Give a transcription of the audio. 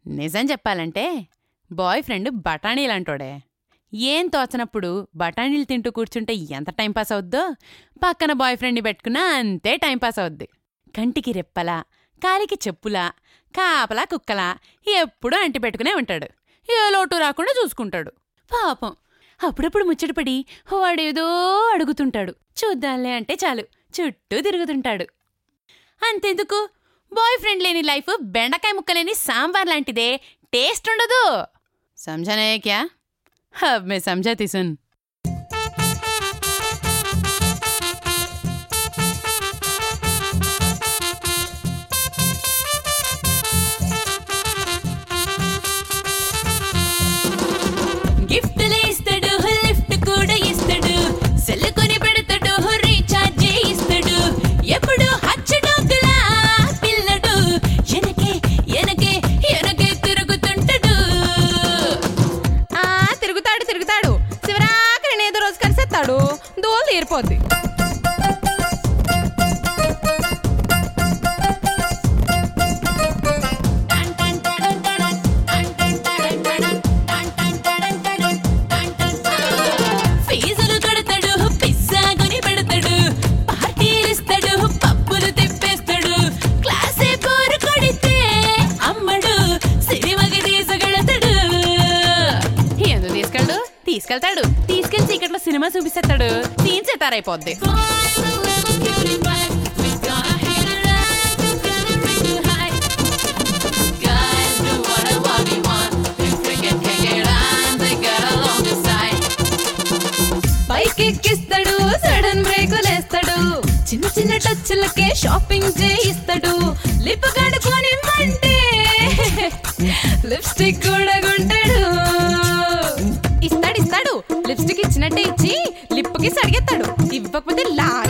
నిజం చెప్పాలంటే boy friend బఠానీ లాంటోడే ఏం తోచనప్పుడు బఠానీలు తింటూ కూర్చుంటే ఎంత టైంపాస్ అవుద్దో పక్కన బాయ్ ఫ్రెండ్ని పెట్టుకున్నా అంతే టైంపాస్ అవుద్ది కంటికి రెప్పలా కాలికి చెప్పులా కాపలా కుక్కలా ఎప్పుడూ అంటి పెట్టుకునే ఉంటాడు ఏ లోటు రాకుండా చూసుకుంటాడు పాపం అప్పుడప్పుడు ముచ్చటపడి వాడేదో అడుగుతుంటాడు చూద్దాంలే అంటే చాలు చుట్టూ తిరుగుతుంటాడు అంతెందుకు బాయ్ ఫ్రెండ్ లేని లైఫ్ బెండకాయ ముక్కలేని సాంబార్ లాంటిదే టేస్ట్ ఉండదు సమझाने क्या अब मैं समझाती सुन గిఫ్ట్లే ఇస్తాడు లిఫ్ట్ కూడా ఇస్తాడు సెల్ కొని పెడతాడు రీఛార్జ్ ఇస్తాడు ఎప్పుడు హచ్చడోకులా పిల్లడు ఎనకే ఎనకే ఎనకే తిరుగుతుంటాడు ఆ తిరుగుతాడు తిరుగుతాడు శివరాకరిని ఏదో రోజు కలిసేస్తాడు దోలు తీరిపోద్ది ఫీజులు కడతాడు పిజ్జా కొని పెడతాడు పార్టీలు ఇస్తాడు పప్పులు తెప్పేస్తాడు క్లాసే బోరు కొడితే అమ్మడు సినిమాకి తీసుకెళ్తాడు ఎందుకు తీసుకెళ్ళడు తీసుకెళ్తాడు తీసుకెళ్లి చీకట్లో సినిమా చూపిస్తాడు సీన్ సెటారైపోద్ది బైక్ ఎక్కిస్తాడు సడన్ బ్రేకులు వేస్తాడు చిన్న చిన్న టచ్లకే షాపింగ్ చేయిస్తాడు లిప్ కడుకొని అంటే లిప్స్టిక్ కూడా కొంటాడు ఇస్తాడు ఇస్తాడు లిప్స్టిక్ ఇచ్చినట్టే ఇచ్చి లిప్ కి సడిగెత్తాడు ఇవ్వకపోతే లాగి